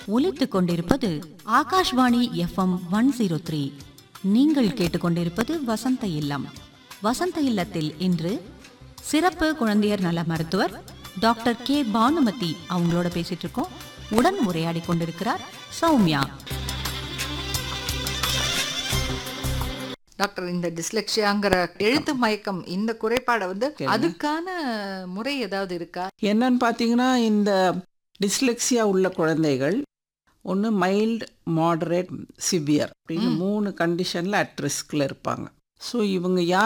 ஒலித்துக் கொண்டிருப்பது Akashvani FM one zero three நீங்கள் கேட்டுக்கொண்டிருப்பது வசந்த இல்லம் வசந்த இல்லத்தில் இன்று சிறப்பு குழந்தையர் நல மருத்துவர் டாக்டர் கே பானுமதி அவங்களோட பேசிட்டு இருக்கோம் உடன் உரையாடி கொண்டிருக்கிறார் சௌமியா டாக்டர் இந்த டிஸ்லெக்ஷியாங்கிற எழுத்து மயக்கம் இந்த குறைபாடை வந்து அதுக்கான முறை ஏதாவது இருக்கா என்னன்னு பார்த்தீங்கன்னா இந்த டிஸ்லெக்சியா உள்ள குழந்தைகள் ஒன்று மைல்டு மாடரேட் சிவியர் அப்படின்னு மூணு கண்டிஷனில் அட் ரிஸ்கில் இருப்பாங்க ஸோ இவங்க யார்